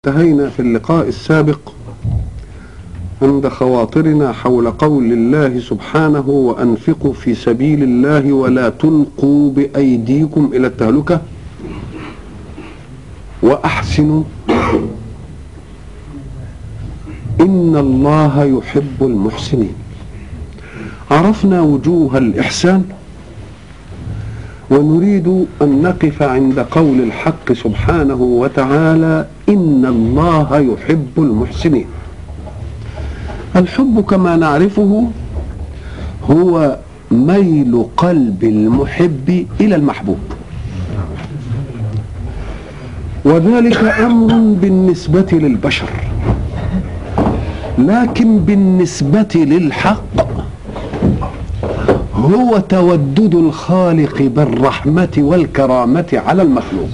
انتهينا في اللقاء السابق عند خواطرنا حول قول الله سبحانه وانفقوا في سبيل الله ولا تلقوا بايديكم الى التهلكه واحسنوا ان الله يحب المحسنين عرفنا وجوه الاحسان ونريد ان نقف عند قول الحق سبحانه وتعالى ان الله يحب المحسنين الحب كما نعرفه هو ميل قلب المحب الى المحبوب وذلك امر بالنسبه للبشر لكن بالنسبه للحق هو تودد الخالق بالرحمه والكرامه على المخلوق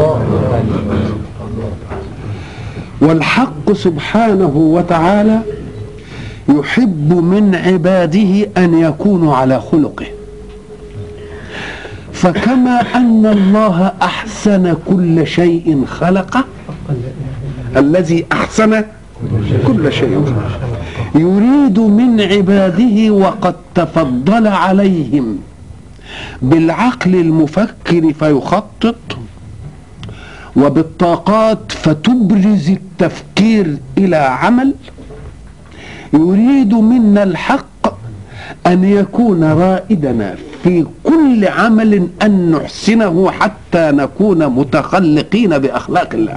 والحق سبحانه وتعالى يحب من عباده ان يكونوا على خلقه فكما ان الله احسن كل شيء خلقه الذي احسن كل شيء خلقه يريد من عباده وقد تفضل عليهم بالعقل المفكر فيخطط وبالطاقات فتبرز التفكير الى عمل يريد منا الحق ان يكون رائدنا في كل عمل ان نحسنه حتى نكون متخلقين باخلاق الله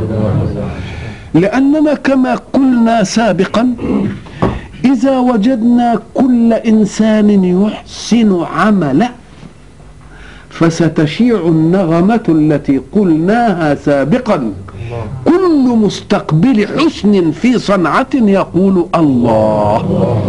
لاننا كما قلنا سابقا اذا وجدنا كل انسان يحسن عمله فستشيع النغمه التي قلناها سابقا كل مستقبل حسن في صنعه يقول الله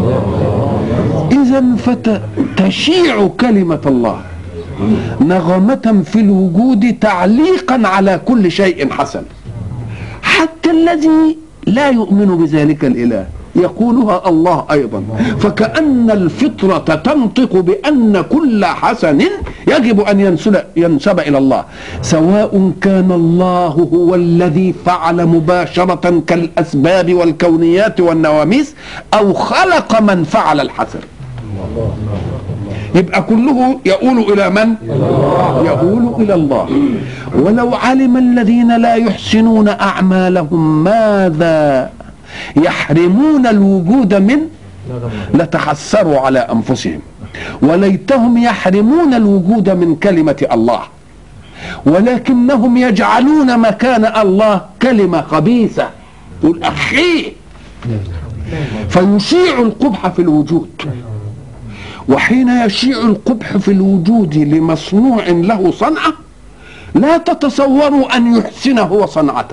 اذا فتشيع كلمه الله نغمه في الوجود تعليقا على كل شيء حسن حتى الذي لا يؤمن بذلك الاله يقولها الله ايضا فكأن الفطرة تنطق بأن كل حسن يجب أن ينسب, ينسب إلى الله سواء كان الله هو الذي فعل مباشرة كالأسباب والكونيات والنواميس أو خلق من فعل الحسن يبقى كله يقول إلى من؟ يقول إلى الله ولو علم الذين لا يحسنون أعمالهم ماذا يحرمون الوجود من لتحسروا على انفسهم وليتهم يحرمون الوجود من كلمه الله ولكنهم يجعلون مكان الله كلمه خبيثه يقول اخيه فيشيع القبح في الوجود وحين يشيع القبح في الوجود لمصنوع له صنعه لا تتصوروا ان يحسن هو صنعته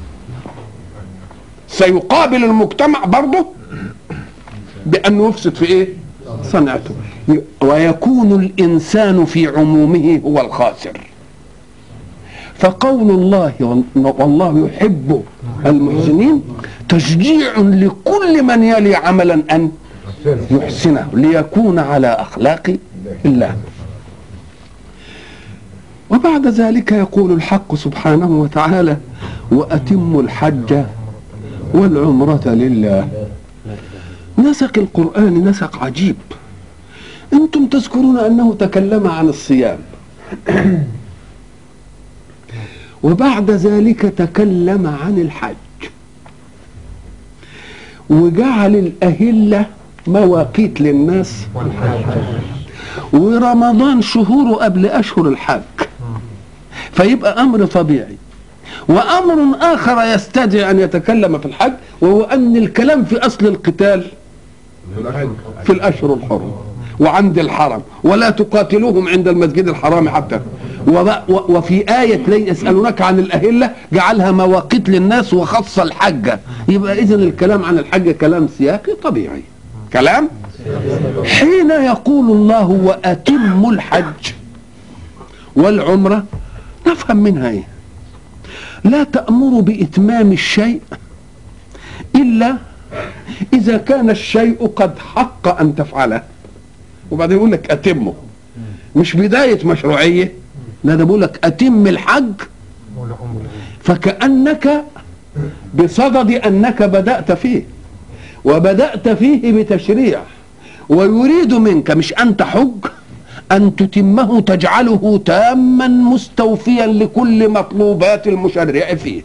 سيقابل المجتمع برضه بأنه يفسد في إيه؟ صنعته ويكون الإنسان في عمومه هو الخاسر فقول الله والله يحب المحسنين تشجيع لكل من يلي عملا أن يحسنه ليكون على أخلاق الله وبعد ذلك يقول الحق سبحانه وتعالى وأتم الحج والعمرة لله نسق القرآن نسق عجيب أنتم تذكرون أنه تكلم عن الصيام وبعد ذلك تكلم عن الحج وجعل الأهلة مواقيت للناس ورمضان شهوره قبل أشهر الحج فيبقى أمر طبيعي وامر اخر يستدعي ان يتكلم في الحج وهو ان الكلام في اصل القتال في الاشهر الحرم وعند الحرم ولا تقاتلوهم عند المسجد الحرام حتى وفي آية لا يسألونك عن الأهلة جعلها مواقيت للناس وخص الحج يبقى إذا الكلام عن الحج كلام سياقي طبيعي كلام حين يقول الله وأتم الحج والعمرة نفهم منها إيه لا تأمر بإتمام الشيء إلا إذا كان الشيء قد حق أن تفعله وبعدين يقول لك أتمه مش بداية مشروعية لا ده بيقول لك أتم الحج فكأنك بصدد انك بدات فيه وبدات فيه بتشريع ويريد منك مش ان تحج ان تتمه تجعله تاما مستوفيا لكل مطلوبات المشرع فيه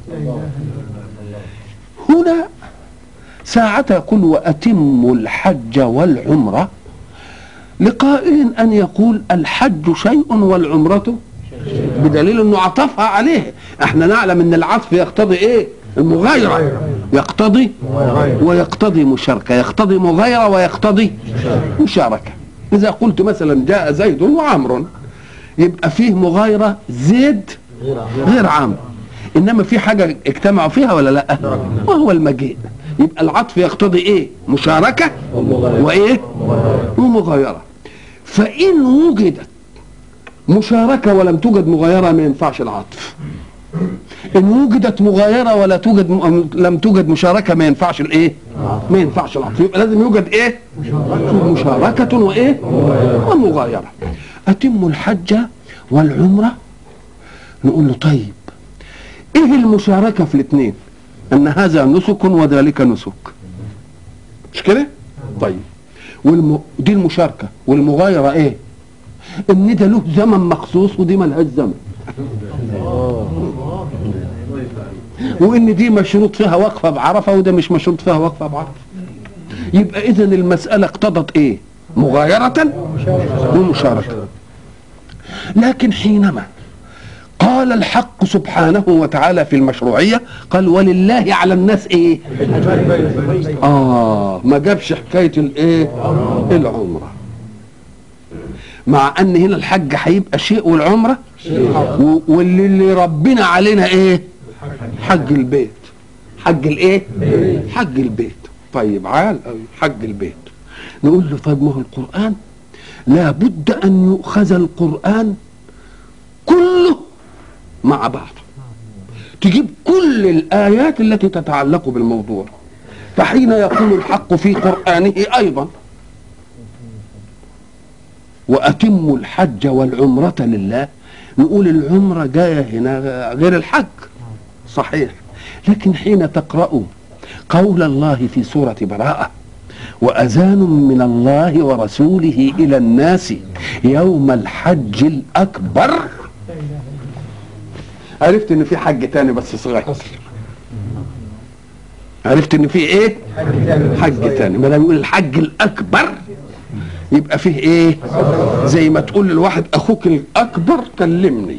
هنا ساعة يقول وأتموا الحج والعمرة لقائل أن يقول الحج شيء والعمرة بدليل أنه عطفها عليه احنا نعلم أن العطف يقتضي إيه المغايرة يقتضي ويقتضي مشاركة يقتضي مغايرة ويقتضي مشاركة إذا قلت مثلا جاء زيد وعمر يبقى فيه مغايرة زيد غير عمرو انما في حاجه اجتمعوا فيها ولا لا وهو المجيء يبقى العطف يقتضي ايه مشاركه وايه ومغايره فان وجدت مشاركه ولم توجد مغايره ما ينفعش العطف ان وجدت مغايره ولا توجد م... لم توجد مشاركه ما ينفعش الايه ما ينفعش العطف يبقى لازم يوجد ايه مشاركه وايه ومغايره اتم الحج والعمره نقول له طيب ايه المشاركة في الاثنين ان هذا نسك وذلك نسك مش كده طيب والم... دي المشاركة والمغايرة ايه ان ده له زمن مخصوص ودي ملهاش زمن وان دي مشروط فيها وقفة بعرفة وده مش مشروط فيها وقفة بعرفة يبقى اذا المسألة اقتضت ايه مغايرة ومشاركة لكن حينما قال الحق سبحانه وتعالى في المشروعية قال ولله على الناس ايه اه ما جابش حكاية الايه العمرة مع ان هنا الحج هيبقى شيء والعمرة و- واللي اللي ربنا علينا ايه حج البيت حج الايه حج البيت طيب عال أوي، حج البيت نقول له طيب ما هو القرآن لابد ان يؤخذ القرآن كله مع بعض تجيب كل الآيات التي تتعلق بالموضوع فحين يقول الحق في قرآنه أيضا وأتموا الحج والعمرة لله نقول العمرة جاية هنا غير الحج صحيح لكن حين تقرأوا قول الله في سورة براءة وأذان من الله ورسوله إلى الناس يوم الحج الأكبر عرفت ان في حج تاني بس صغير عرفت ان في ايه حج تاني ما دام يقول الحج الاكبر يبقى فيه ايه زي ما تقول للواحد اخوك الاكبر كلمني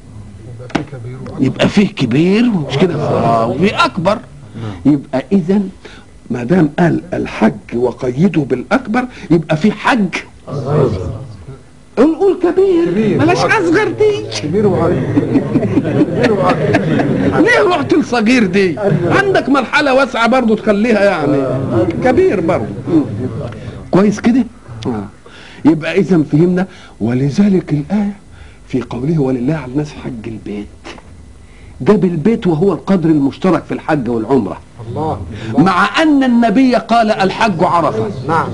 يبقى فيه كبير مش كده آه، وفي اكبر يبقى اذا ما دام قال الحج وقيده بالاكبر يبقى في حج نقول كبير بلاش اصغر دي كبير وعادي كبير وعادي ليه رحت الصغير دي عندك مرحله واسعه برضو تخليها يعني كبير برضو كويس كده آه. يبقى اذا فهمنا ولذلك الايه في قوله ولله على الناس حج البيت جاب البيت وهو القدر المشترك في الحج والعمره الله مع ان النبي قال الحج عرفه نعم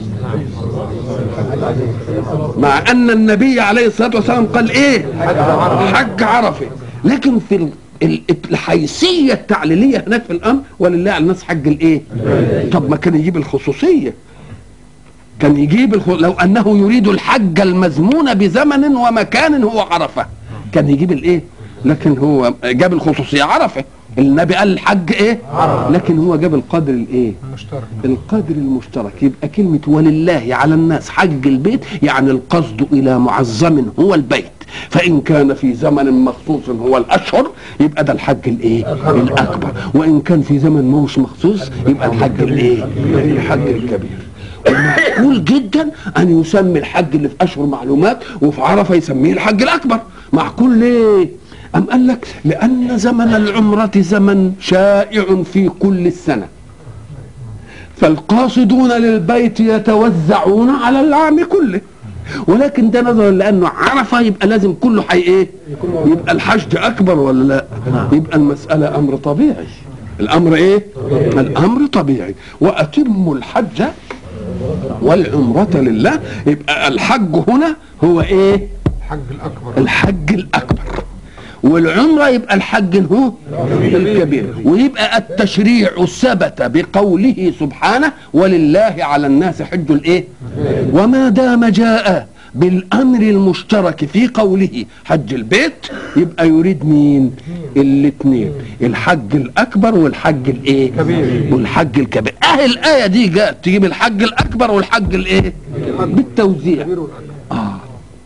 مع ان النبي عليه الصلاه والسلام قال ايه حج عرفه لكن في ال- ال- الحيثيه التعليليه هناك في الامر ولله على الناس حج الايه طب ما كان يجيب الخصوصيه كان يجيب الخ... لو انه يريد الحج المزمون بزمن ومكان هو عرفه كان يجيب الايه لكن هو جاب الخصوصيه عرفه النبي قال الحج ايه لكن هو جاب القدر الايه مشترك القدر المشترك يبقى كلمة ولله على الناس حج البيت يعني القصد إلى معظم هو البيت فإن كان في زمن مخصوص هو الأشهر يبقى ده الحج الإيه؟ الأكبر وإن كان في زمن مش مخصوص يبقى الحج الإيه؟ الحج الكبير ومعقول جدا أن يسمي الحج اللي في أشهر معلومات وفي عرفة يسميه الحج الأكبر معقول ليه؟ أم قال لك لأن زمن العمرة زمن شائع في كل السنة فالقاصدون للبيت يتوزعون على العام كله ولكن ده نظرا لانه عرفه يبقى لازم كله حي ايه يبقى الحشد اكبر ولا لا يبقى المساله امر طبيعي الامر ايه الامر طبيعي واتموا الحج والعمره لله يبقى الحج هنا هو ايه الحج الاكبر الحج الاكبر والعمرة يبقى الحج هو الكبير ويبقى التشريع ثبت بقوله سبحانه ولله على الناس حج الايه وما دام جاء بالامر المشترك في قوله حج البيت يبقى يريد مين الاثنين الحج الاكبر والحج الايه كبير. والحج الكبير اه الايه دي جاءت تجيب الحج الاكبر والحج الايه بالتوزيع كبير والأكبر. آه.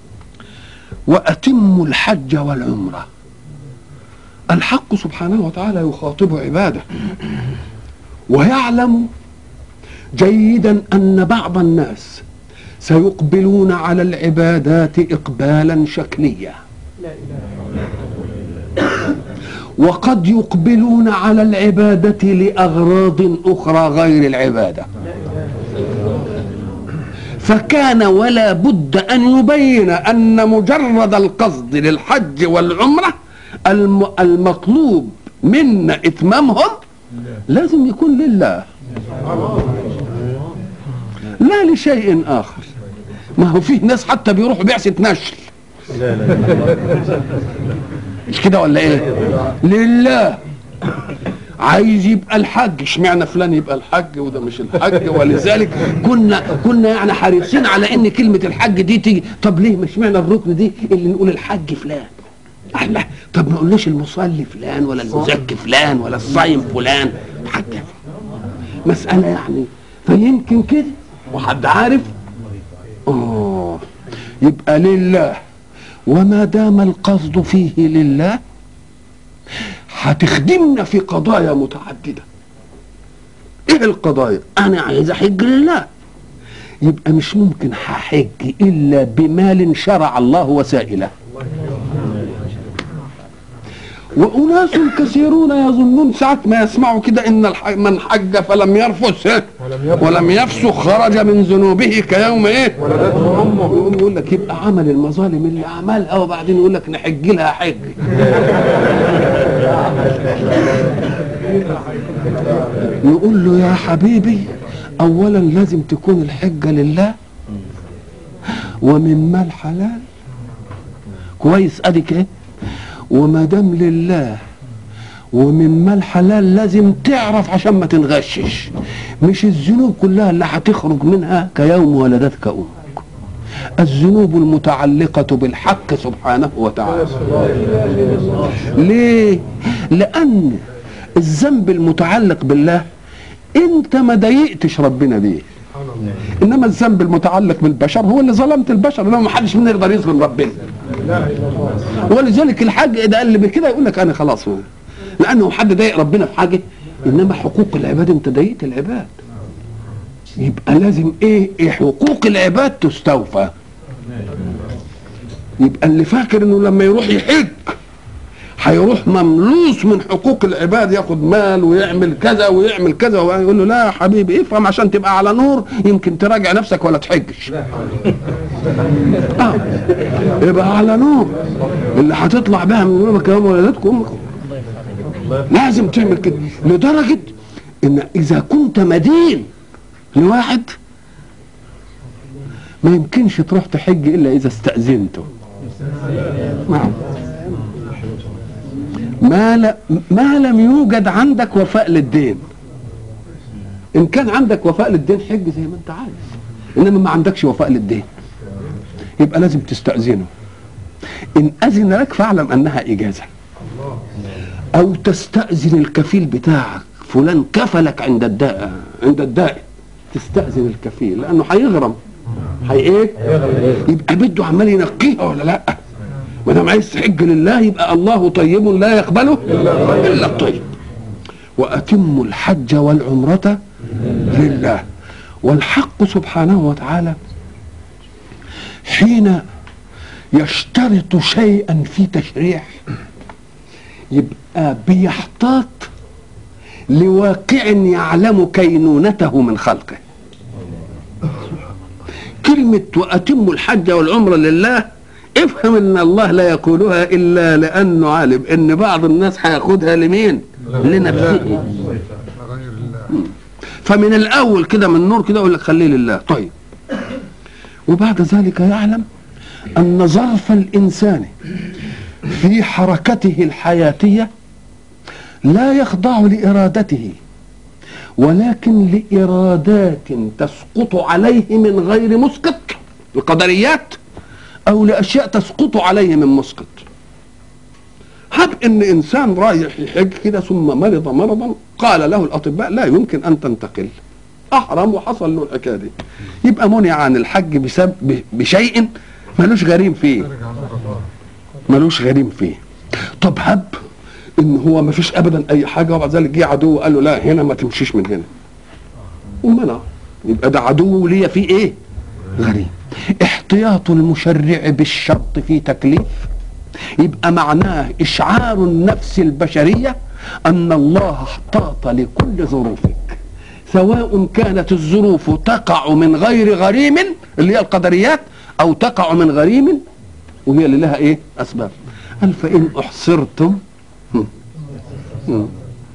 وأتموا الحج والعمرة الحق سبحانه وتعالى يخاطب عباده ويعلم جيدا أن بعض الناس سيقبلون على العبادات إقبالا شكليا وقد يقبلون على العبادة لأغراض أخرى غير العبادة فكان ولا بد أن يبين أن مجرد القصد للحج والعمرة الم- المطلوب منا إتمامهم لازم يكون لله لا لشيء آخر ما هو فيه ناس حتى بيروحوا بعثة نشر مش كده ولا ايه لله عايز يبقى الحج اشمعنى فلان يبقى الحج وده مش الحج ولذلك كنا كنا يعني حريصين على ان كلمه الحج دي تيجي طب ليه مش معنى الركن دي اللي نقول الحج فلان الله طب ما قلناش المصلي فلان ولا المزكي فلان ولا الصايم فلان حج مساله يعني فيمكن كده وحد عارف اه يبقى لله وما دام القصد فيه لله هتخدمنا في قضايا متعدده ايه القضايا انا عايز احج لله يبقى مش ممكن هحج الا بمال شرع الله وسائله واناس كثيرون يظنون ساعه ما يسمعوا كده ان الح- من حج فلم يرفث إيه؟ ولم يفسق. ولم يفسق خرج من ذنوبه كيوم ايه ولدته أمه يقوم يقول لك يبقى عمل المظالم اللي عملها وبعدين يقول لك نحج لها حج نقول له يا حبيبي اولا لازم تكون الحجه لله ومن مال حلال كويس اديك ايه وما دام لله ومن مال حلال لازم تعرف عشان ما تنغشش مش الذنوب كلها اللي هتخرج منها كيوم ولدتك امك الذنوب المتعلقة بالحق سبحانه وتعالى ليه لأن الذنب المتعلق بالله انت ما ضايقتش ربنا بيه انما الذنب المتعلق بالبشر هو اللي ظلمت البشر انما ما حدش منا يقدر يظلم ربنا لا اله الا الله ولذلك الحاج ده اللي بكده يقول لك انا خلاص هو لانه حد ضايق ربنا في حاجه انما حقوق العباد انت ضايقت العباد يبقى لازم ايه, إيه حقوق العباد تستوفى يبقى اللي فاكر انه لما يروح يحج هيروح مملوس من حقوق العباد ياخد مال ويعمل كذا ويعمل كذا ويقول له لا يا حبيبي افهم عشان تبقى على نور يمكن تراجع نفسك ولا تحجش آه. يبقى على نور اللي هتطلع بها من يومك يوم ولدتكم امكم لازم تعمل كده لدرجه ان اذا كنت مدين لواحد ما يمكنش تروح تحج الا اذا استاذنته نعم ما, ل... ما لم يوجد عندك وفاء للدين ان كان عندك وفاء للدين حج زي ما انت عايز انما ما عندكش وفاء للدين يبقى لازم تستأذنه ان اذن لك فاعلم انها اجازه او تستأذن الكفيل بتاعك فلان كفلك عند الداء عند الداء تستأذن الكفيل لانه هيغرم هي ايه يبقى بده عمال ينقيها ولا لا ما دام عايز تحج لله يبقى الله طيب لا يقبله الا الطيب واتموا الحج والعمره لله والحق سبحانه وتعالى حين يشترط شيئا في تشريع يبقى بيحتاط لواقع يعلم كينونته من خلقه كلمة وأتموا الحج والعمرة لله افهم ان الله لا يقولها الا لانه عالم ان بعض الناس هياخدها لمين لنفسه غير الله فمن الاول كده من نور كده يقول لك خليه لله طيب وبعد ذلك يعلم ان ظرف الانسان في حركته الحياتيه لا يخضع لارادته ولكن لارادات تسقط عليه من غير مسقط القدريات او لاشياء تسقط عليه من مسقط هب ان انسان رايح يحج كده ثم مرض مرضا قال له الاطباء لا يمكن ان تنتقل احرم وحصل له الحكايه دي يبقى منع عن الحج بسبب بشيء ملوش غريم فيه ارجع للقضاء ملوش غريم فيه طب هب ان هو ما فيش ابدا اي حاجه وبعد ذلك جه عدو وقال له لا هنا ما تمشيش من هنا ومنع يبقى ده عدو ليا فيه ايه غريم احتياط المشرع بالشرط في تكليف يبقى معناه اشعار النفس البشريه ان الله احتاط لكل ظروفك سواء كانت الظروف تقع من غير غريم اللي هي القدريات او تقع من غريم وهي اللي لها ايه اسباب قال فان احصرتم هم. هم.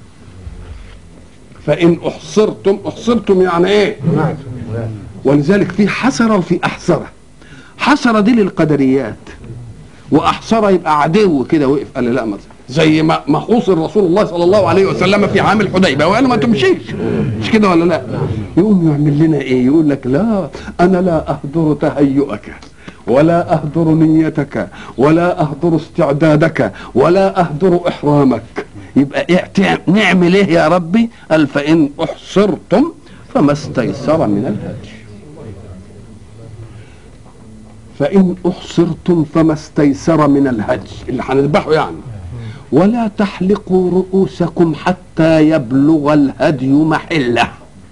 فان احصرتم احصرتم يعني ايه ولذلك في حسره وفي احسره حسره دي للقدريات واحسره يبقى عدو كده وقف قال لي لا ما زي ما ما حوصر رسول الله صلى الله عليه وسلم في عام الحديبه وقال ما تمشيش مش كده ولا لا يقوم يعمل لنا ايه يقول لك لا انا لا اهدر تهيؤك ولا اهدر نيتك ولا اهدر استعدادك ولا اهدر احرامك يبقى إيه تع- نعمل ايه يا ربي قال فان احصرتم فما استيسر من الهدي فإن أحصرتم فما استيسر من الهدي اللي هنذبحه يعني ولا تحلقوا رؤوسكم حتى يبلغ الهدي محله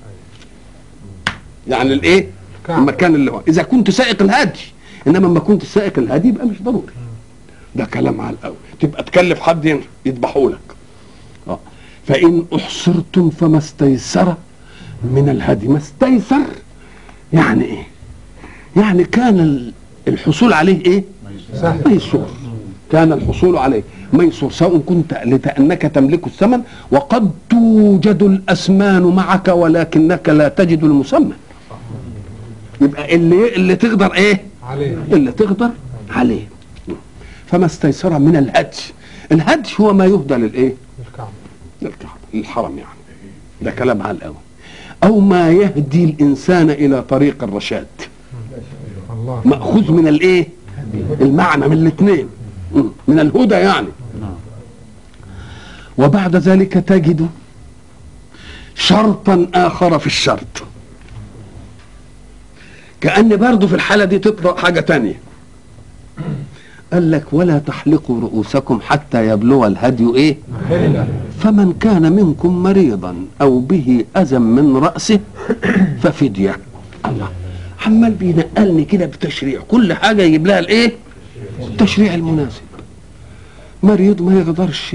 يعني الايه المكان اللي هو اذا كنت سائق الهدي انما لما كنت سائق الهدي يبقى مش ضروري ده كلام على الاول تبقى تكلف حد يذبحه لك آه. فان احصرتم فما استيسر من الهدي ما استيسر يعني ايه يعني كان ال- الحصول عليه ايه سهل ميسور كان الحصول عليه ميسور سواء كنت لأنك تملك الثمن وقد توجد الأسمان معك ولكنك لا تجد المسمى يبقى اللي اللي تقدر ايه عليه اللي تقدر عليه فما استيسر من الهدي الهدي هو ما يهدى للايه الكعبة للكعبة للحرم يعني ده كلام على الأول أو ما يهدي الإنسان إلى طريق الرشاد الله مأخوذ من الإيه المعنى من الاثنين م، من الهدى يعني وبعد ذلك تجد شرطا آخر في الشرط كأن برضه في الحالة دي تطلع حاجة تانية قال لك ولا تحلقوا رؤوسكم حتى يبلغ الهدي ايه حلة فمن كان منكم مريضا او به اذى من راسه ففديه الله عمال بينقلني كده بتشريع كل حاجه يجيب لها الايه التشريع المناسب مريض ما يقدرش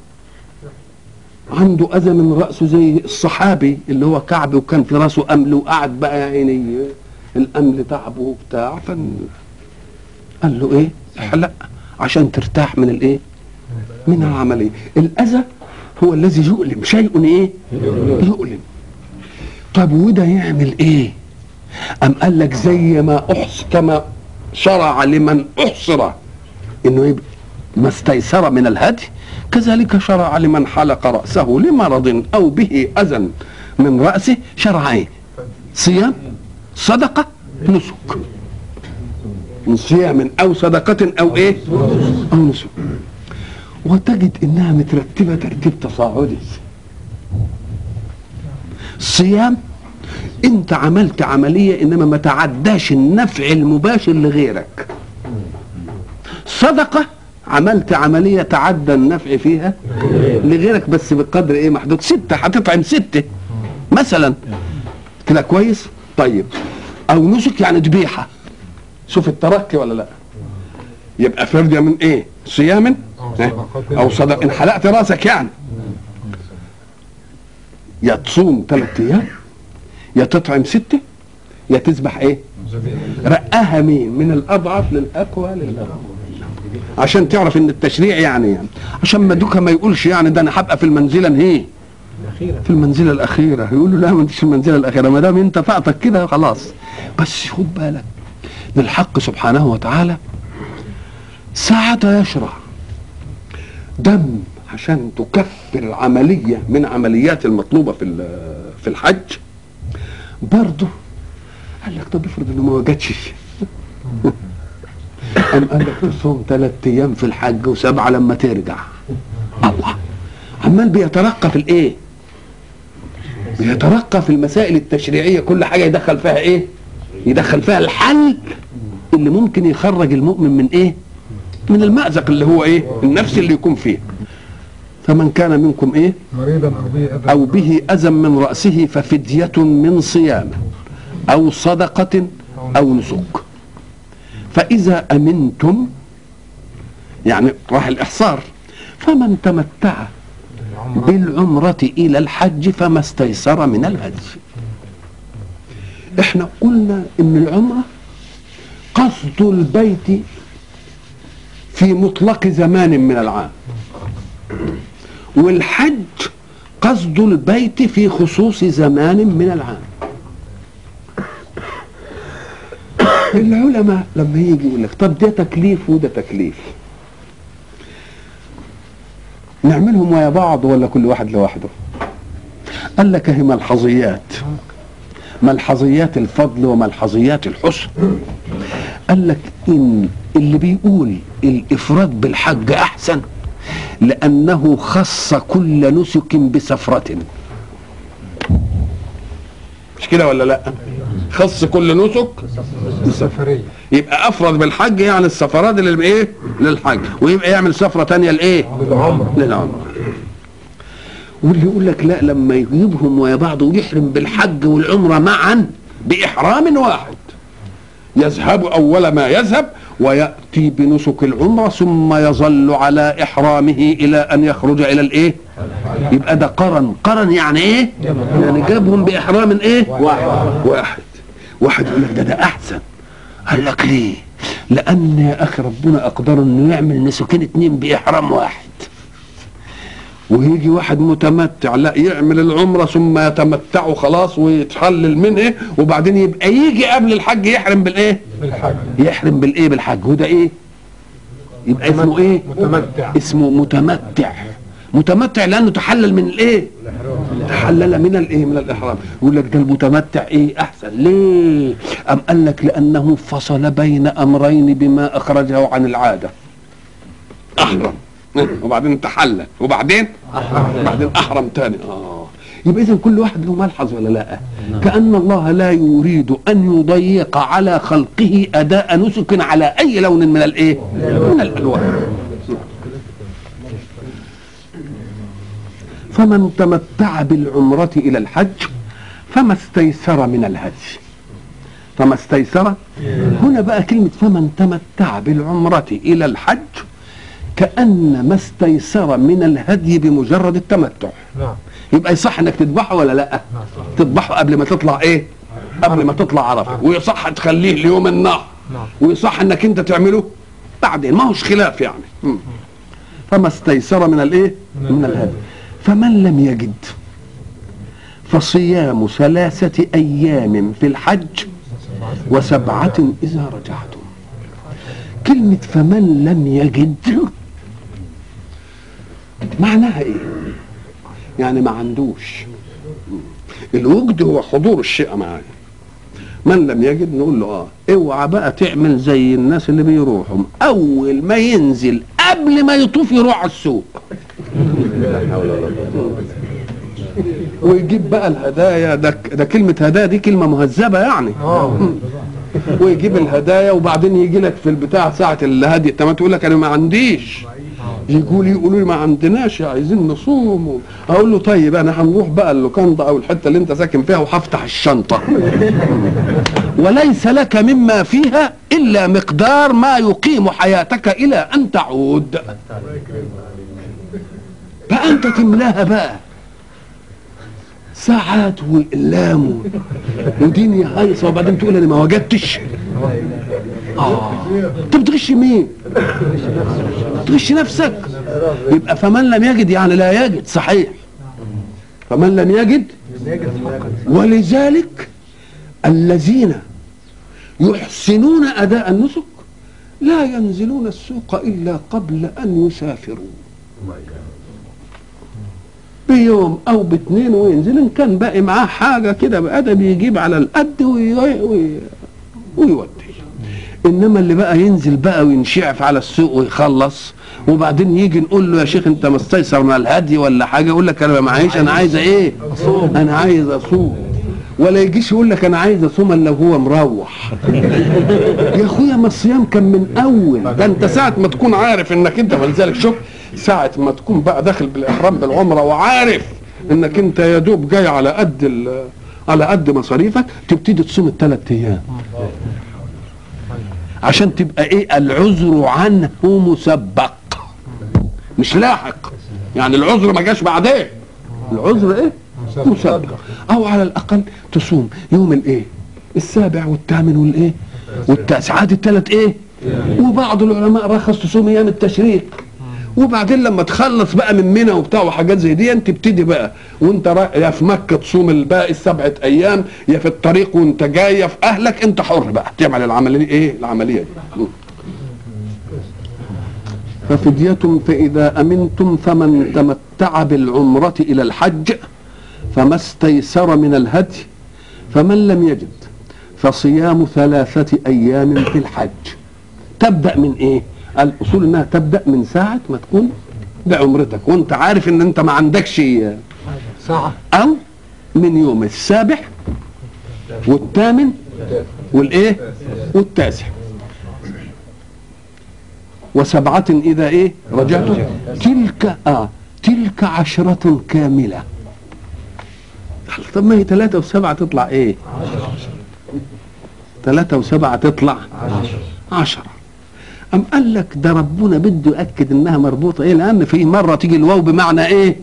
عنده اذى من راسه زي الصحابي اللي هو كعب وكان في راسه امل وقعد بقى يا عيني الامل تعبه وبتاع فن قال له ايه احلق عشان ترتاح من الايه من العمليه الاذى هو الذي يؤلم شيء ايه يؤلم طب وده يعمل ايه ام قال لك زي ما احص كما شرع لمن احصر انه يبقى ما استيسر من الهدي كذلك شرع لمن حلق راسه لمرض او به اذى من راسه شرع ايه صيام صدقه نسك من صيام او صدقه او ايه او نسك وتجد انها مترتبه ترتيب تصاعدي الصيام انت عملت عمليه انما ما تعداش النفع المباشر لغيرك صدقه عملت عمليه تعدى النفع فيها لغيرك بس بقدر ايه محدود سته هتطعم سته مثلا كده كويس طيب او نسك يعني ذبيحه شوف التركي ولا لا يبقى فرديه من ايه صيام أو إيه؟ صدقة او صدق ان حلقت راسك يعني يا تصوم ثلاث ايام يا تطعم سته يا تذبح ايه زبيب رقاها مين من الاضعف للاقوى للاقوى عشان تعرف ان التشريع يعني, يعني عشان ما دوكا ما يقولش يعني ده انا هبقى في المنزله ايه الأخيرة في المنزله الاخيره يقول له لا ما انتش في المنزله الاخيره ما دام انت فاتك كده خلاص بس خد بالك ده الحق سبحانه وتعالى ساعة يشرع دم عشان تكفر عملية من عمليات المطلوبة في ال- في الحج برضه قال لك طب افرض انه ما وجدش قام قال لك تصوم ثلاث ايام في الحج وسبعه لما ترجع الله عمال بيترقى في الايه بيترقى في المسائل التشريعيه كل حاجه يدخل فيها ايه يدخل فيها الحل اللي ممكن يخرج المؤمن من ايه من المأزق اللي هو ايه النفس اللي يكون فيه فمن كان منكم ايه مريضا او به أذى أو به أذى من رأسه ففدية من صيام أو صدقة أو نسك فإذا أمنتم يعني راح الإحصار فمن تمتع العمرة بالعمرة إلى الحج فما استيسر من الهدي احنا قلنا ان العمرة قصد البيت في مطلق زمان من العام والحج قصد البيت في خصوص زمان من العام العلماء لما يجي يقول لك طب ده تكليف وده تكليف نعملهم ويا بعض ولا كل واحد لوحده قال لك هي ملحظيات ملحظيات الفضل وملحظيات الحسن قال لك ان اللي بيقول الافراد بالحج احسن لانه خص كل نسك بسفره مش كده ولا لا خص كل نسك السفرية يبقى افرد بالحج يعني السفرات اللي بايه للحج ويبقى يعمل سفره تانية لايه للعمرة للعمره واللي يقول لك لا لما يجيبهم ويا بعض ويحرم بالحج والعمره معا باحرام واحد يذهب اول ما يذهب وياتي بنسك العمره ثم يظل على احرامه الى ان يخرج الى الايه يبقى ده قرن قرن يعني ايه يعني جابهم باحرام ايه واحد واحد واحد يقول لك ده ده احسن قال لك ليه لان يا اخي ربنا اقدر انه يعمل نسكين اتنين باحرام واحد ويجي واحد متمتع لا يعمل العمرة ثم يتمتع خلاص ويتحلل منه وبعدين يبقى يجي قبل الحج يحرم بالايه بالحج يحرم بالايه بالحج وده ايه يبقى اسمه ايه متمتع اسمه متمتع متمتع لانه تحلل من الايه تحلل من الايه من الاحرام يقول لك ده المتمتع ايه احسن ليه ام قال لك لانه فصل بين امرين بما اخرجه عن العاده احرم وبعدين تحلل وبعدين بعدين احرم تاني اه يبقى اذا كل واحد له ملحظ ولا لا كان الله لا يريد ان يضيق على خلقه اداء نسك على اي لون من الايه من الالوان فمن تمتع بالعمرة إلى الحج فما استيسر من الهدي فما استيسر هنا بقى كلمة فمن تمتع بالعمرة إلى الحج كأن ما استيسر من الهدي بمجرد التمتع نعم يبقى يصح انك تذبحه ولا لا نعم تذبحه قبل ما تطلع ايه قبل ما تطلع عرفه ويصح تخليه ليوم النحر نعم ويصح انك انت تعمله بعدين ما هوش خلاف يعني مم. فما استيسر من الايه من من الهدي فمن لم يجد فصيام ثلاثة أيام في الحج وسبعة إذا رجعتم كلمة فمن لم يجد معناها إيه؟ يعني ما عندوش الوجد هو حضور الشيء معايا من لم يجد نقول له اه اوعى بقى تعمل زي الناس اللي بيروحوا اول ما ينزل قبل ما يطوف يروح على السوق ويجيب بقى الهدايا ده ده كلمه هدايا دي كلمه مهذبه يعني اه ويجيب الهدايا وبعدين يجي لك في البتاع ساعه الهدي انت ما تقول لك انا ما عنديش يقول يقولوا لي ما عندناش عايزين نصوم اقول له طيب انا هنروح بقى اللوكاندا او الحته اللي انت ساكن فيها وهفتح الشنطه وليس لك مما فيها الا مقدار ما يقيم حياتك الى ان تعود بقى انت تملاها بقى ساعات واقلام و- ودنيا هايصه وبعدين تقول انا ما وجدتش اه انت بتغش مين؟ تغش نفسك يبقى فمن لم يجد يعني لا يجد صحيح فمن لم يجد ولذلك الذين يحسنون اداء النسك لا ينزلون السوق الا قبل ان يسافروا بيوم او باتنين وينزل ان كان باقي معاه حاجه كده بأدب يجيب على القد وي- وي- ويودي انما اللي بقى ينزل بقى وينشعف على السوق ويخلص وبعدين يجي نقول له يا شيخ انت مستيسر من الهدي ولا حاجه يقول لك انا ما معيش انا عايز ايه انا عايز اصوم ولا يجيش يقول لك انا عايز اصوم الا وهو مروح يا اخويا ما الصيام كان من اول ده انت ساعه ما تكون عارف انك انت فلذلك شوف ساعه ما تكون بقى داخل بالاحرام بالعمره وعارف انك انت يا دوب جاي على قد ال- على قد مصاريفك تبتدي تصوم الثلاث ايام عشان تبقى ايه العذر عنه مسبق مش لاحق يعني العذر ما جاش بعدين العذر ايه مسبق او على الاقل تصوم يوم الايه السابع والثامن والايه والتاسع عاد الثلاث ايه وبعض العلماء رخص تصوم ايام التشريق وبعدين لما تخلص بقى من منى وبتاع وحاجات زي دي تبتدي بقى وانت را- يا في مكه تصوم الباقي السبعه ايام يا في الطريق وانت جاي يا في اهلك انت حر بقى تعمل العمليه ايه العمليه دي م. ففدية فإذا أمنتم فمن تمتع بالعمرة إلى الحج فما استيسر من الهدي فمن لم يجد فصيام ثلاثة أيام في الحج تبدأ من إيه؟ الأصول إنها تبدأ من ساعة ما تكون بعمرتك وأنت عارف إن أنت ما عندكش ساعة أو من يوم السابع والثامن والإيه؟ والتاسع وسبعة إذا إيه؟ رجعتم تلك آه تلك عشرة كاملة طب ما هي ثلاثة وسبعة تطلع إيه؟ ثلاثة وسبعة تطلع عشرة أم قال لك ده ربنا بده يأكد إنها مربوطة إيه؟ لأن في مرة تيجي الواو بمعنى إيه؟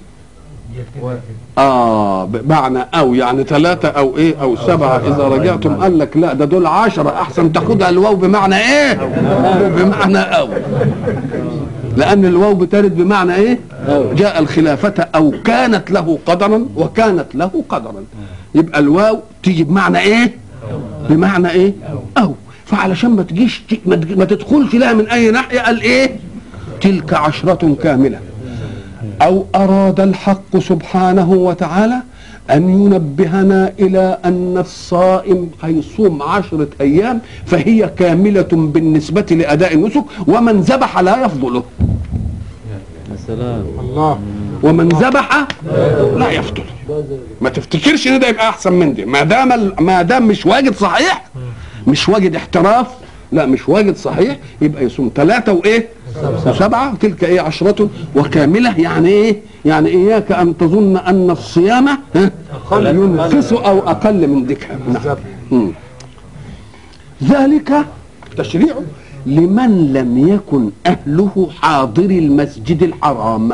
اه بمعنى او يعني ثلاثة او ايه او سبعة اذا رجعتم قال لك لا ده دول عشرة احسن تاخدها الواو بمعنى ايه بمعنى او لان الواو بترد بمعنى ايه جاء الخلافة او كانت له قدرا وكانت له قدرا يبقى الواو تيجي بمعنى ايه بمعنى ايه او فعلشان ما تجيش ما تج- ما تدخلش لها من اي ناحية قال ايه تلك عشرة كاملة أو أراد الحق سبحانه وتعالى أن ينبهنا إلى أن الصائم هيصوم عشرة أيام فهي كاملة بالنسبة لأداء النسك ومن ذبح لا يفضله سلام الله ومن ذبح لا يفضله ما تفتكرش ان ده يبقى احسن من دي ما دام ال- ما دام مش واجد صحيح مش واجد احتراف لا مش واجد صحيح يبقى يصوم ثلاثة وايه وسبعة تلك ايه عشرة وكاملة يعني ايه يعني اياك ان تظن ان الصيام ها، ينقص او اقل من ذكر نعم مم. ذلك تشريع لمن لم يكن اهله حاضر المسجد الحرام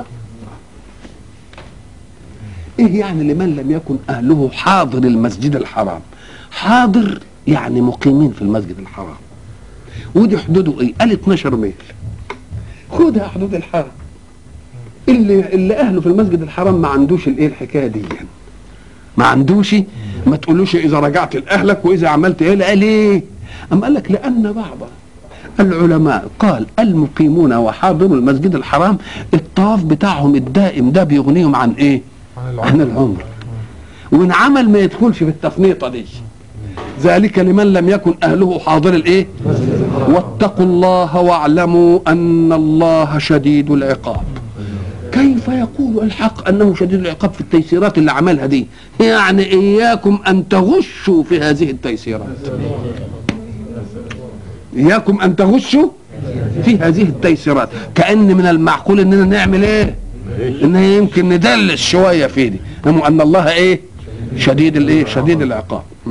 ايه يعني لمن لم يكن اهله حاضر المسجد الحرام حاضر يعني مقيمين في المسجد الحرام ودي حدوده ايه قال 12 ميل خدها حدود الحرم اللي اللي اهله في المسجد الحرام ما عندوش الايه الحكايه دي يعني. ما عندوش ما تقولوش اذا رجعت لاهلك واذا عملت ايه لا ليه ام قال لك لان بعض العلماء قال المقيمون وحاضروا المسجد الحرام الطواف بتاعهم الدائم ده بيغنيهم عن ايه عن عن العمر العمر وان عمل ما يدخلش في التفنيطه دي ذلك لمن لم يكن اهله حاضر الايه واتقوا الله واعلموا ان الله شديد العقاب كيف يقول الحق انه شديد العقاب في التيسيرات اللي عملها دي يعني اياكم ان تغشوا في هذه التيسيرات اياكم ان تغشوا في هذه التيسيرات كان من المعقول اننا نعمل ايه ان يمكن ندلس شويه في دي إنه ان الله ايه شديد الايه شديد العقاب م.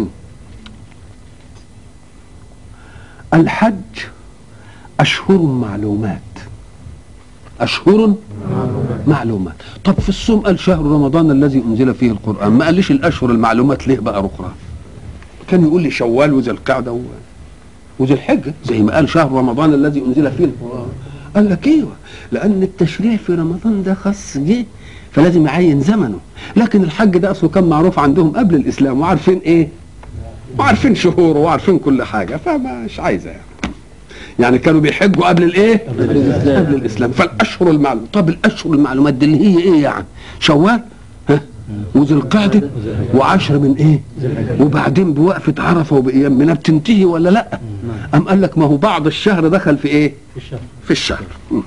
الحج اشهر معلومات اشهر معلومات طب في الصوم قال شهر رمضان الذي انزل فيه القران ما قاليش الاشهر المعلومات ليه بقى اخرى كان يقول لي شوال وذي القعده و... وذي الحجه زي ما قال شهر رمضان الذي انزل فيه القران قال لك ايوه لان التشريع في رمضان ده خاص جه فلازم يعين زمنه لكن الحج ده اصله كان معروف عندهم قبل الاسلام وعارفين ايه وعارفين شهوره وعارفين كل حاجه فمش عايزه يعني يعني كانوا بيحجوا قبل الايه قبل الإسلام. قبل الاسلام فالاشهر المعلومات طب الاشهر المعلومات دي اللي هي ايه يعني شوال ها وذي القعده وعشر من ايه وبعدين بوقفه عرفه وبايام منها بتنتهي ولا لا ام قال لك ما هو بعض الشهر دخل في ايه في الشهر م.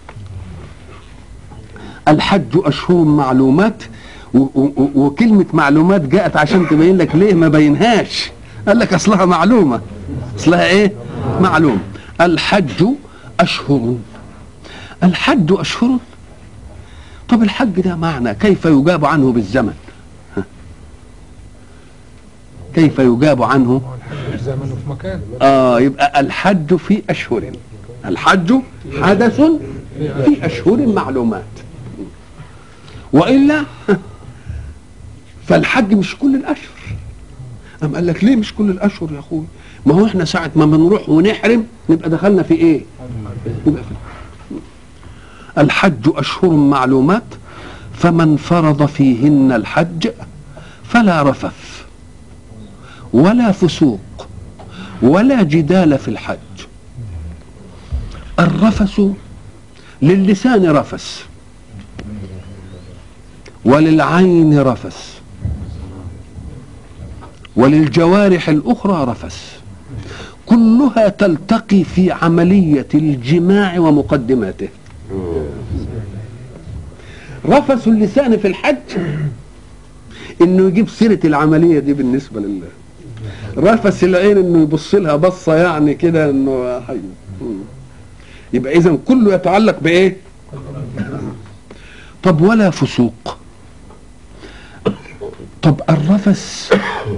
الحج اشهر معلومات و- و- و- وكلمه معلومات جاءت عشان تبين لك ليه ما بينهاش قال لك اصلها معلومه اصلها ايه معلوم الحج اشهر الحج اشهر طب الحج ده معنى كيف يجاب عنه بالزمن ها؟ كيف يجاب عنه هو الحج في زمن وفي مكان اه يبقى الحج في اشهر الحج حدث في اشهر معلومات والا فالحج مش كل الاشهر أم قال لك ليه مش كل الاشهر يا اخوي ما هو احنا ساعه ما بنروح ونحرم نبقى دخلنا في ايه يبقى في الحج اشهر معلومات فمن فرض فيهن الحج فلا رفث ولا فسوق ولا جدال في الحج الرفس للسان رفس وللعين رفس وللجوارح الأخرى رفس كلها تلتقي في عملية الجماع ومقدماته رفس اللسان في الحج انه يجيب سيرة العملية دي بالنسبة لله رفس العين انه يبص لها بصه يعني كده انه حي مم. يبقى اذا كله يتعلق بايه طب ولا فسوق طب الرفس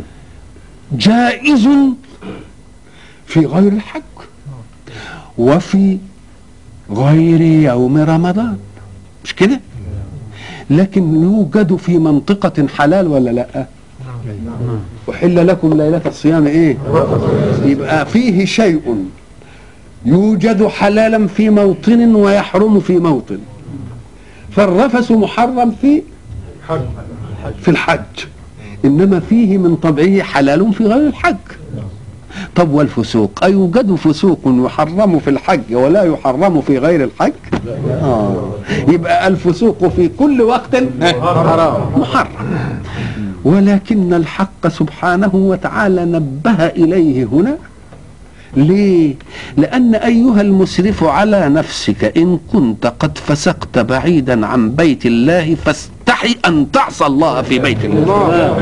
جائز في غير الحج وفي غير يوم رمضان مش كده لكن يوجد في منطقة حلال ولا لا أحل لكم ليلة الصيام إيه يبقى فيه شيء يوجد حلالا في موطن ويحرم في موطن فالرفس محرم في في الحج إنما فيه من طبعه حلال في غير الحج طب والفسوق أيوجد فسوق يحرم في الحج ولا يحرم في غير الحج آه. يبقى الفسوق في كل وقت حرام محرم ولكن الحق سبحانه وتعالى نبه إليه هنا ليه؟ لأن أيها المسرف على نفسك إن كنت قد فسقت بعيدا عن بيت الله فاستحي أن تعصى الله في بيت الله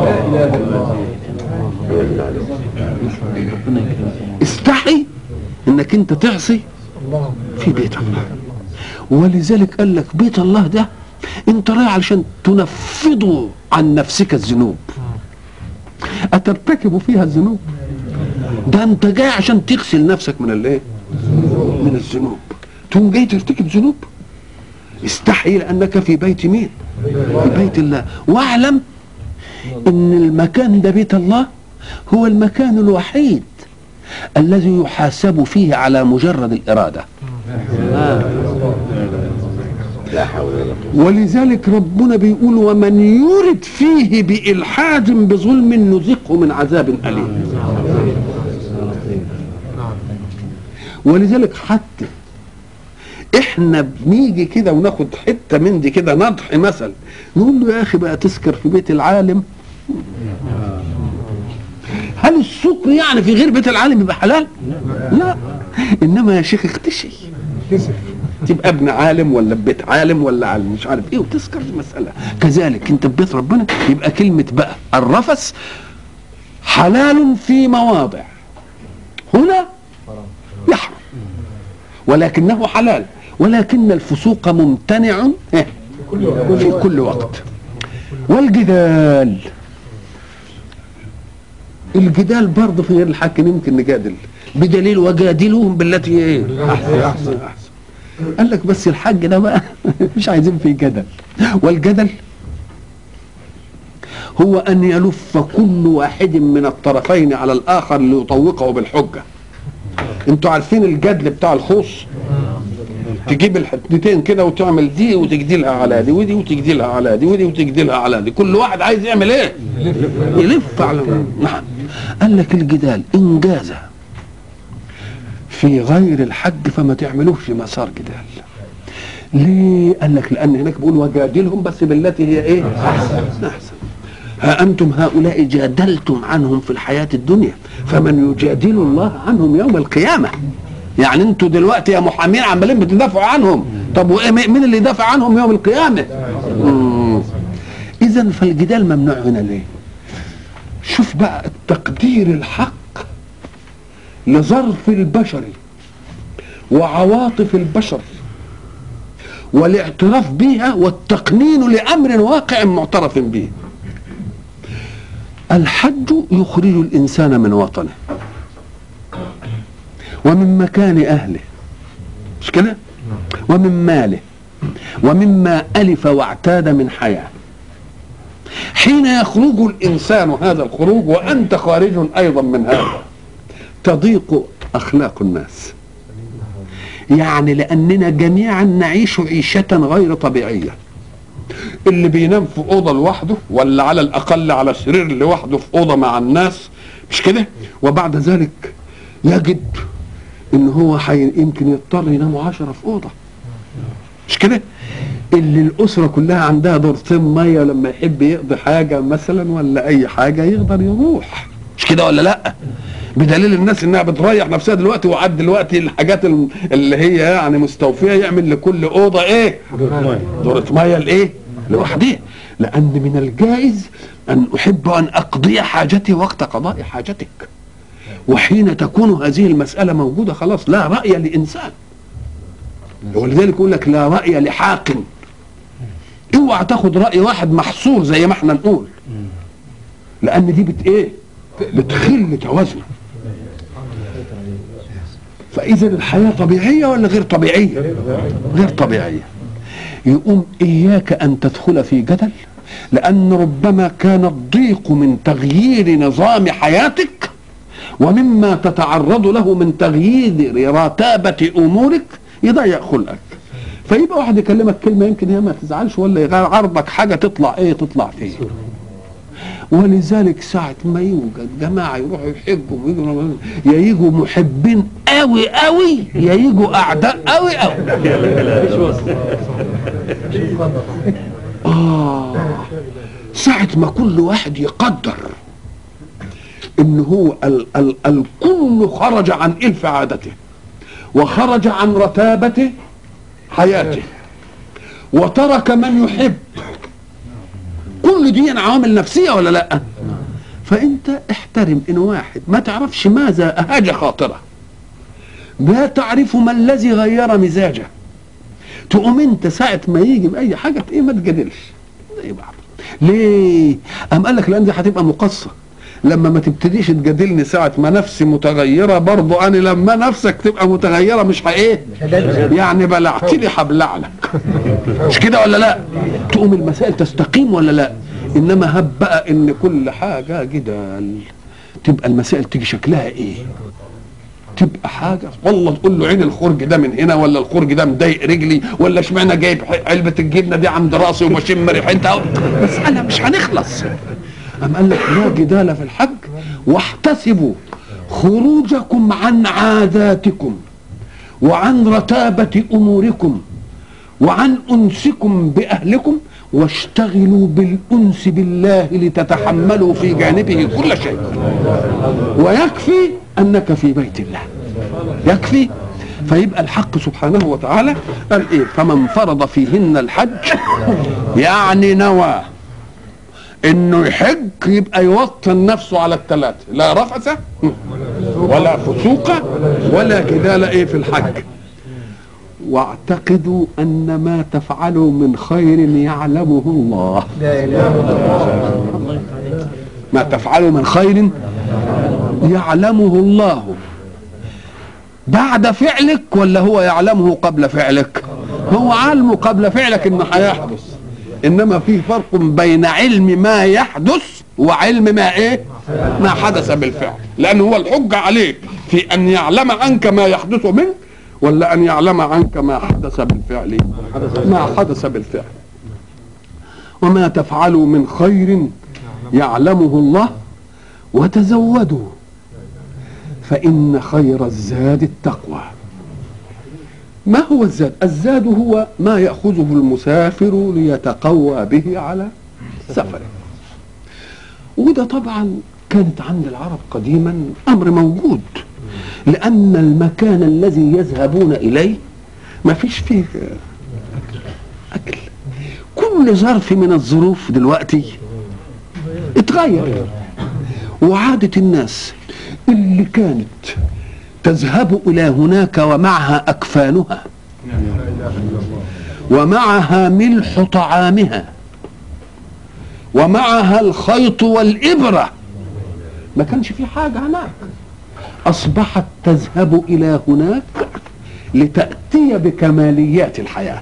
استحي انك انت تعصي الله في بيت الله ولذلك قال لك بيت الله ده انت رايح علشان تنفضه عن نفسك الذنوب اترتكب فيها الذنوب ده انت جاي عشان تغسل نفسك من الايه من الذنوب تقوم جاي ترتكب ذنوب استحي لانك في بيت مين في بيت الله واعلم ان المكان ده بيت الله هو المكان الوحيد الذي يحاسب فيه على مجرد الاراده ولذلك ربنا بيقول ومن يرد فيه بإلحاد بظلم نذقه من عذاب أليم ولذلك حتى احنا بنيجي كده وناخد حته من دي كده نضح مثل نقول له يا اخي بقى تسكر في بيت العالم هل السكر يعني في غير بيت العالم يبقى حلال؟ لا انما يا شيخ اختشي كسف تبقى ابن عالم ولا ببيت عالم ولا على مش عارف ايه وتذكر المسألة كذلك انت ببيت ربنا يبقى كلمة بقى الرفس حلال في مواضع هنا يحرم ولكنه حلال ولكن الفسوق ممتنع إيه؟ في كل وقت والجدال الجدال برضه في غير الحق يمكن نجادل بدليل وجادلوهم بالتي ايه احسن احسن احسن قال لك بس الحج ده بقى مش عايزين فيه جدل والجدل هو ان يلف كل واحد من الطرفين على الاخر ليطوقه بالحجه انتوا عارفين الجدل بتاع الخوص تجيب الحتتين كده وتعمل دي وتجدلها على دي ودي وتجدلها على دي ودي وتجدلها على دي كل واحد عايز يعمل ايه يلف على نعم قال لك الجدال ان جاز في غير الحج فما تعملوش مسار جدال ليه قال لك لان هناك بيقول وجادلهم بس بالتي هي ايه احسن احسن ها انتم هؤلاء جادلتم عنهم في الحياه الدنيا فمن يجادل الله عنهم يوم القيامه يعني انتوا دلوقتي يا محامين عمالين بتدافعوا عنهم طب وايه مين اللي يدافع عنهم يوم القيامه اذا فالجدال ممنوع هنا ليه شوف بقى التقدير الحق لظرف البشر وعواطف البشر والاعتراف بها والتقنين لامر واقع معترف به الحج يخرج الانسان من وطنه ومن مكان اهله مش كده ومن ماله ومما الف واعتاد من حياه حين يخرج الانسان هذا الخروج وانت خارج ايضا من هذا تضيق اخلاق الناس يعني لاننا جميعا نعيش عيشه غير طبيعيه اللي بينام في اوضه لوحده ولا على الاقل على سرير لوحده في اوضه مع الناس مش كده وبعد ذلك يجد ان هو حي... يمكن يضطر يناموا عشرة في اوضه مش كده اللي الاسره كلها عندها دورتين ميه لما يحب يقضي حاجه مثلا ولا اي حاجه يقدر يروح مش كده ولا لا بدليل الناس انها بتريح نفسها دلوقتي وعد دلوقتي الحاجات اللي هي يعني مستوفيه يعمل لكل اوضه ايه دورة ميه لايه لوحدها لان من الجائز ان احب ان اقضي حاجتي وقت قضاء حاجتك وحين تكون هذه المساله موجوده خلاص لا راي لانسان ولذلك يقول لك لا راي لحاكم اوعى تاخد راي واحد محصور زي ما احنا نقول لان دي بت ايه بتخل توازنه فاذا الحياه طبيعيه ولا غير طبيعيه غير طبيعيه يقوم اياك ان تدخل في جدل لان ربما كان الضيق من تغيير نظام حياتك ومما تتعرض له من تغيير رتابه امورك يضيق خلقك فيبقى واحد يكلمك كلمه يمكن هي ما تزعلش ولا يعرضك حاجه تطلع ايه تطلع فيه ولذلك ساعة ما يوجد جماعة يروحوا يحجوا ويجوا يا يجوا محبين قوي قوي يا يجوا أعداء قوي قوي آه ساعة ما كل واحد يقدر إن هو ال ال الكل خرج عن إلف عادته وخرج عن رتابة حياته وترك من يحب كل دي عوامل نفسيه ولا لا فانت احترم ان واحد ما تعرفش ماذا اهاج خاطره لا تعرف ما الذي غير مزاجه تقوم انت ساعه ما يجي باي حاجه ايه ما تجادلش زي بعض ليه ام قال لك لان دي هتبقى مقصه لما ما تبتديش تجادلني ساعة ما نفسي متغيرة برضو أنا لما نفسك تبقى متغيرة مش ايه يعني بلعتني هبلع لك مش كده ولا لا تقوم المسائل تستقيم ولا لا إنما هب بقى إن كل حاجة جدال تبقى المسائل تيجي شكلها إيه تبقى حاجة والله تقول له عين الخرج ده من هنا ولا الخرج ده مضايق رجلي ولا اشمعنى جايب علبة الجبنة دي عند راسي وبشم ريحتها مسألة مش هنخلص أم قال لك لا جدال في الحج واحتسبوا خروجكم عن عاداتكم وعن رتابة أموركم وعن أنسكم بأهلكم واشتغلوا بالأنس بالله لتتحملوا في جانبه كل شيء ويكفي أنك في بيت الله يكفي فيبقى الحق سبحانه وتعالى قال ايه فمن فرض فيهن الحج يعني نوى انه يحج يبقى يوطن نفسه على الثلاثه لا رفث ولا فسوق ولا جدال ايه في الحج واعتقدوا ان ما تفعلوا من خير يعلمه الله ما تفعلوا من خير يعلمه الله بعد فعلك ولا هو يعلمه قبل فعلك هو علمه قبل فعلك انه هيحدث انما في فرق بين علم ما يحدث وعلم ما ايه ما حدث بالفعل لان هو الحجه عليك في ان يعلم عنك ما يحدث منك ولا ان يعلم عنك ما حدث بالفعل ما حدث بالفعل وما تفعلوا من خير يعلمه الله وتزودوا فإن خير الزاد التقوى ما هو الزاد الزاد هو ما يأخذه المسافر ليتقوى به على سفره وده طبعا كانت عند العرب قديما أمر موجود لأن المكان الذي يذهبون إليه ما فيش فيه أكل كل ظرف من الظروف دلوقتي اتغير وعادة الناس اللي كانت تذهب إلى هناك ومعها أكفانها ومعها ملح طعامها ومعها الخيط والإبرة ما كانش في حاجة هناك أصبحت تذهب إلى هناك لتأتي بكماليات الحياة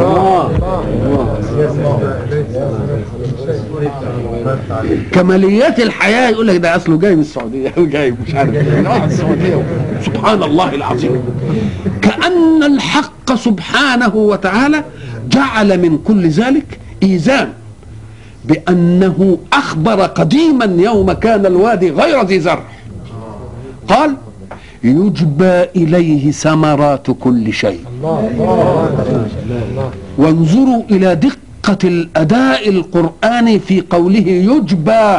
كماليات الحياة يقول لك ده أصله جاي من السعودية جاي مش عارف من واحد السعودية سبحان الله العظيم كأن الحق سبحانه وتعالى جعل من كل ذلك إيزان بأنه أخبر قديما يوم كان الوادي غير ذي زرع قال يجبى إليه ثمرات كل شيء الله الله الله وانظروا إلى دقة الأداء القرآني في قوله يجبى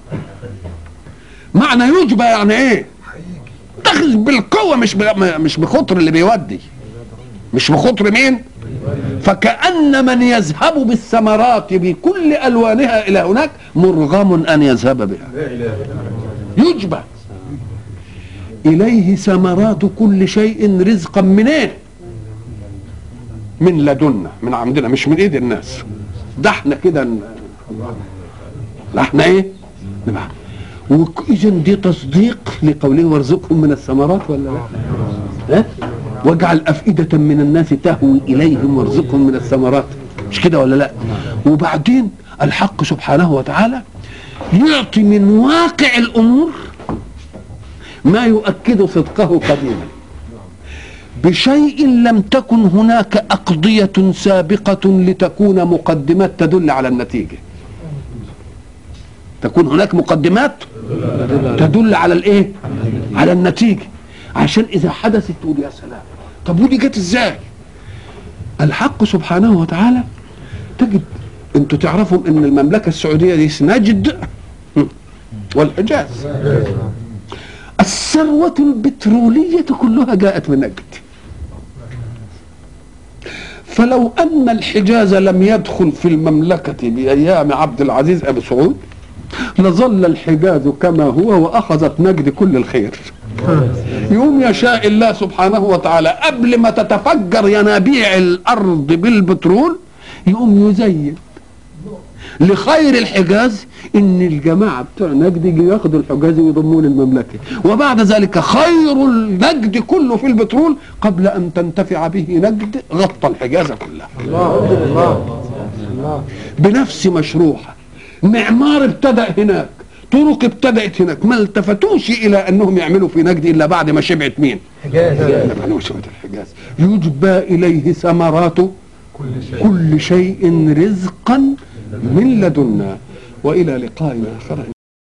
معنى يجبى يعني ايه تاخذ بالقوة مش ب- مش بخطر اللي بيودي مش بخطر مين فكأن من يذهب بالثمرات بكل ألوانها إلى هناك مرغم أن يذهب بها يجبى إليه ثمرات كل شيء رزقا من إيه من لدنا من عندنا مش من ايد الناس ده احنا كده ن- لا احنا ايه نبقى واذا دي تصديق لقوله وارزقهم من الثمرات ولا لا ها واجعل افئده من الناس تهوي اليهم وارزقهم من الثمرات مش كده ولا لا وبعدين الحق سبحانه وتعالى يعطي من واقع الامور ما يؤكد صدقه قديما بشيء لم تكن هناك أقضية سابقة لتكون مقدمات تدل على النتيجة تكون هناك مقدمات تدل على الايه على النتيجة عشان إذا حدثت تقول يا سلام طب ودي جت ازاي الحق سبحانه وتعالى تجد انتوا تعرفوا ان المملكة السعودية دي نجد والحجاز الثروة البترولية كلها جاءت من نجد فلو أن الحجاز لم يدخل في المملكة بأيام عبد العزيز أبي سعود لظل الحجاز كما هو وأخذت نجد كل الخير يوم يشاء الله سبحانه وتعالى قبل ما تتفجر ينابيع الأرض بالبترول يقوم يزين لخير الحجاز ان الجماعه بتوع نجد يجوا ياخدوا الحجاز ويضموه للمملكه وبعد ذلك خير النجد كله في البترول قبل ان تنتفع به نجد غطى الحجاز كلها الله الله الله بنفس مشروعها معمار ابتدأ هناك طرق ابتدأت هناك ما التفتوش إلى أنهم يعملوا في نجد إلا بعد ما شبعت مين حجاز لما ما شبعت الحجاز يجبى إليه ثمرات كل شيء كل شيء رزقا من لدنا والى لقاء اخر